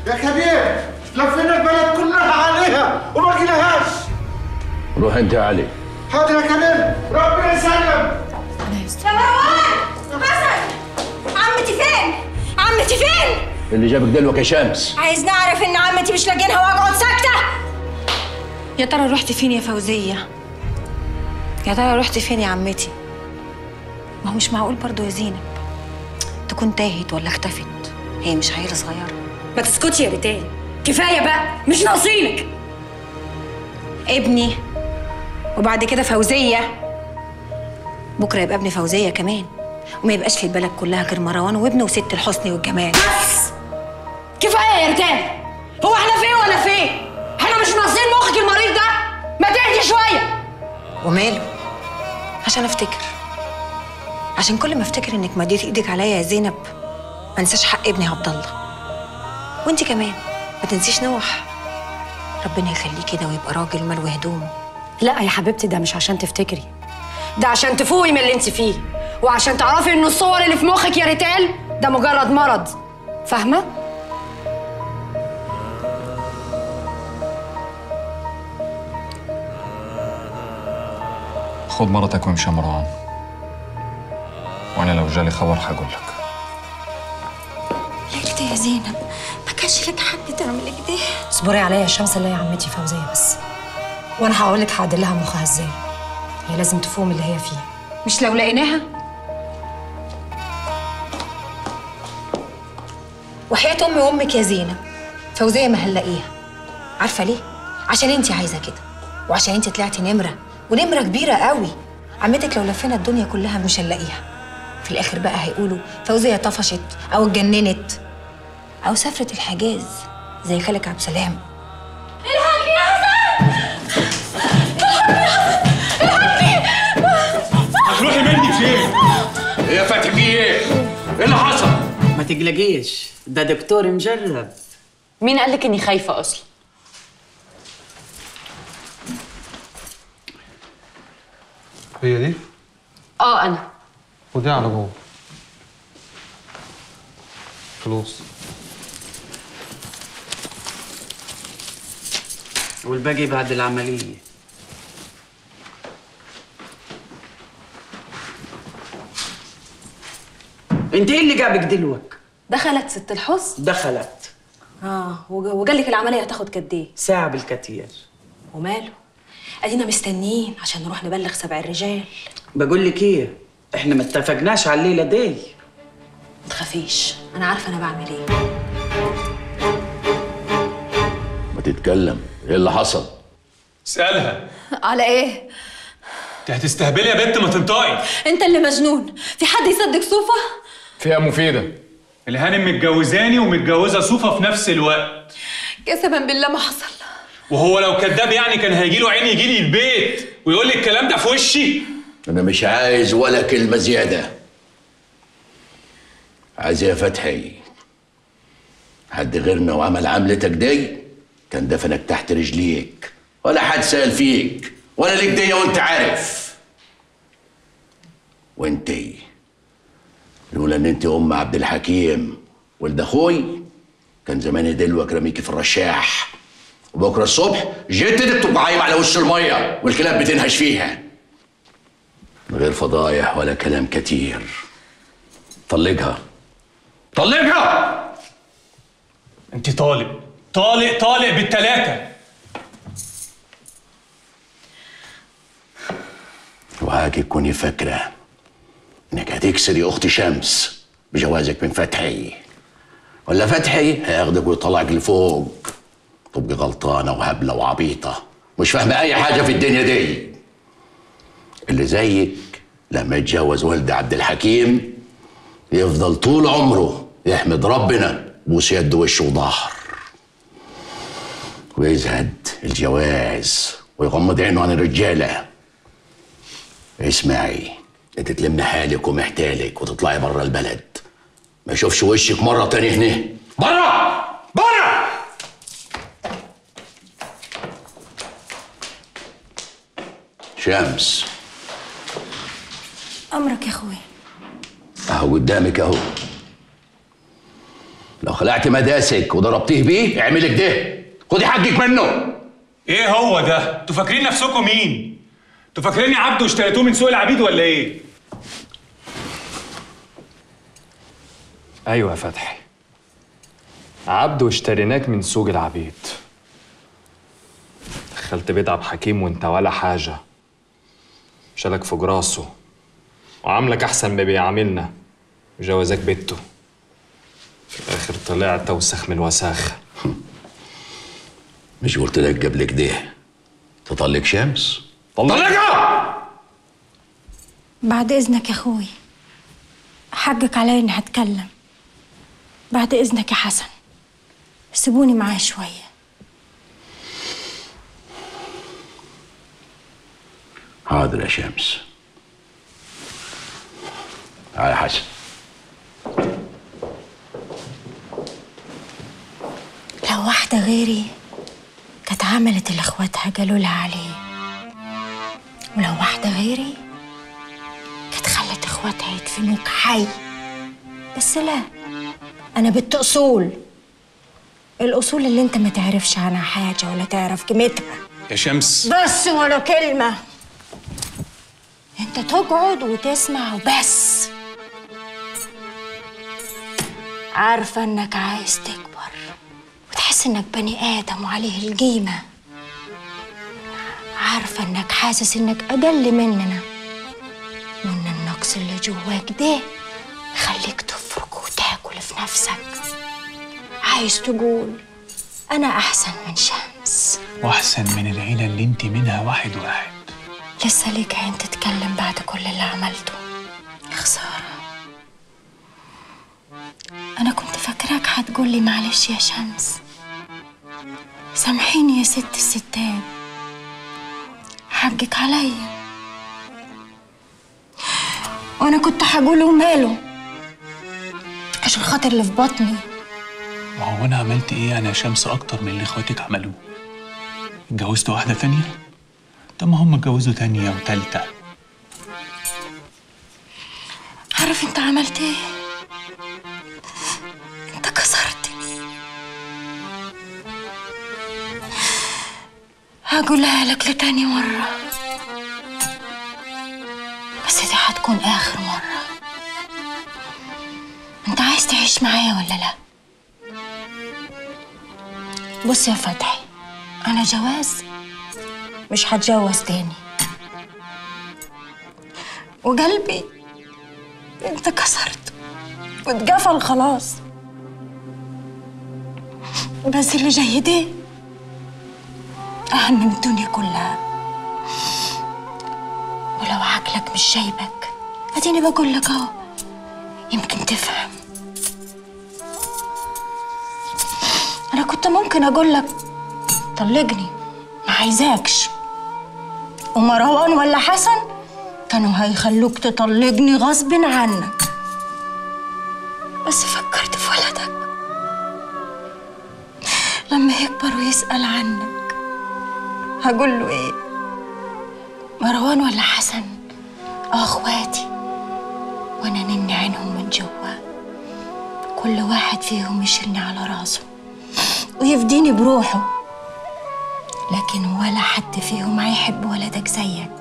يا كبير لفينا البلد كلها عليها وما لقيناهاش روح انت يا علي حاضر يا كبير ربنا يسلم مروان حسن عمتي فين؟ عمتي فين؟ اللي جابك دلوك يا شمس عايز نعرف ان عمتي مش لاقينها واقعد ساكته يا ترى رحتي فين يا فوزيه يا ترى رحتي فين يا عمتي ما هو مش معقول برضه يا زينب تكون تاهت ولا اختفت هي مش عيله صغيره ما تسكتي يا ريتال كفايه بقى مش ناقصينك ابني وبعد كده فوزيه بكره يبقى ابن فوزيه كمان وما يبقاش في البلد كلها غير مروان وابنه وست الحسن والجمال بس كفايه يا ريتال هو احنا فين ولا فين احنا مش ناقصين مخك المريض ده ما تهدي شويه وماله عشان افتكر عشان كل ما افتكر انك مديت ايدك عليا يا زينب ما انساش حق ابني عبد الله وانت كمان ما تنسيش نوح ربنا يخليه كده ويبقى راجل ملو هدومه لا يا حبيبتي ده مش عشان تفتكري ده عشان تفوقي من اللي انت فيه وعشان تعرفي ان الصور اللي في مخك يا ريتال ده مجرد مرض فاهمه خد مرتك وامشي يا مروان وانا لو جالي خبر هقول لك ليه كده يا زينب ما كانش لك حد تعمل كده اصبري عليا يا شمس اللي هي عمتي فوزيه بس وانا هقول لك هعدل لها مخها ازاي هي لازم تفوق من اللي هي فيه مش لو لقيناها وحياة أمي وأمك يا زينب فوزية ما هنلاقيها عارفة ليه؟ عشان أنت عايزة كده وعشان أنت طلعتي نمرة ونمرة كبيرة قوي عمتك لو لفينا الدنيا كلها مش هنلاقيها في الآخر بقى هيقولوا فوزية طفشت أو اتجننت أو سافرت الحجاز زي خالك عبد السلام هتروحي مني فين؟ ايه يا فتحي في ايه؟ ايه اللي حصل؟ ما تقلقيش ده دكتور مجرب مين قال لك اني خايفه اصلا هي دي اه انا ودي على جوه فلوس والباقي بعد العملية انت ايه اللي جابك دلوك؟ دخلت ست الحسن دخلت اه وج- وقال لك العمليه هتاخد قد ايه ساعة بالكتير وماله ادينا مستنيين عشان نروح نبلغ سبع الرجال بقول لك ايه احنا ما اتفقناش على الليلة دي ما تخافيش انا عارفه انا بعمل ايه ما تتكلم ايه اللي حصل؟ اسألها على ايه انت هتستهبلي يا بنت ما تنطقي انت اللي مجنون في حد يصدق صوفه فيها مفيده الهانم متجوزاني ومتجوزة صوفة في نفس الوقت قسما بالله ما حصل وهو لو كذاب يعني كان هيجي له عين يجي لي البيت ويقول لي الكلام ده في وشي انا مش عايز ولا كلمه زياده عايز يا فتحي حد غيرنا وعمل عملتك دي كان دفنك تحت رجليك ولا حد سأل فيك ولا ليك دية وانت عارف وانتي لولا ان انت ام عبد الحكيم ولد اخوي كان زماني دلوك رميكي في الرشاح وبكره الصبح جدتك تبقى عايم على وش الميه والكلاب بتنهش فيها من غير فضايح ولا كلام كتير طلقها طلقها انت طالق طالق طالق بالتلاتة وهاكي تكوني فاكرة انك هتكسري اخت شمس بجوازك من فتحي ولا فتحي هياخدك ويطلعك لفوق تبقي غلطانة وهبلة وعبيطة مش فاهمة أي حاجة في الدنيا دي اللي زيك لما يتجوز ولد عبد الحكيم يفضل طول عمره يحمد ربنا بوس يده وشه وظهر ويزهد الجواز ويغمض عينه عن الرجاله اسمعي انت تلم حالك ومحتالك وتطلعي بره البلد ما اشوفش وشك مره تاني هنا بره بره شمس امرك يا اخوي اهو قدامك اهو لو خلعت مداسك وضربتيه بيه اعملي كده خدي حقك منه ايه هو ده انتوا فاكرين نفسكم مين انتوا فاكريني عبد واشتريتوه من سوق العبيد ولا ايه ايوه يا فتحي عبد واشتريناك من سوق العبيد دخلت بيت عبد الحكيم وانت ولا حاجة شالك فوق راسه وعاملك احسن ما بيعاملنا وجوازك بيته في الاخر طلعت وسخ من الوساخة مش قلت لك قبل كده تطلق شمس طلقها بعد إذنك يا أخوي حقك علي إني هتكلم بعد إذنك يا حسن سيبوني معاه شوية حاضر يا شمس تعال يا حسن لو واحدة غيري كانت عملت اللي اخواتها قالوا لها عليه ولو واحدة غيري كانت خلت اخواتها يدفنوك حي بس لا انا بنت اصول الاصول اللي انت ما تعرفش عنها حاجة ولا تعرف قيمتها يا شمس بس ولا كلمة انت تقعد وتسمع وبس عارفة انك عايز تكبر وتحس انك بني ادم وعليه القيمة عارفة انك حاسس انك اقل مننا وان النقص اللي جواك ده يخليك تفرك وتاكل في نفسك عايز تقول انا احسن من شمس واحسن من العيله اللي انت منها واحد واحد لسه ليك عين تتكلم بعد كل اللي عملته يا خسارة أنا كنت فاكراك هتقولي معلش يا شمس سامحيني يا ست الستات حقك عليا وأنا كنت هقوله ماله عشان خاطر اللي في بطني وهو انا عملت ايه انا يا شمس اكتر من اللي اخواتك عملوه اتجوزت واحده تانية طب ما هم اتجوزوا تانية وتالتة عارف انت عملت ايه انت كسرتني هقولها لك لتاني مرة بس دي هتكون آخر مرة انت عايز تعيش معايا ولا لا بص يا فتحي انا جواز مش هتجوز تاني وقلبي انت كسرته واتقفل خلاص بس اللي جاي ده أهم من الدنيا كلها ولو عقلك مش جايبك اديني بقول لك اهو يمكن تفهم انا كنت ممكن اقول لك طلقني ما عايزاكش ومروان ولا حسن كانوا هيخلوك تطلقني غصب عنك بس فكرت في ولدك لما يكبر ويسأل عنك هقول له ايه مروان ولا حسن اه اخواتي وانا نني عينهم من جوا كل واحد فيهم يشيلني على راسه ويفديني بروحه لكن ولا حد فيهم هيحب ولدك زيك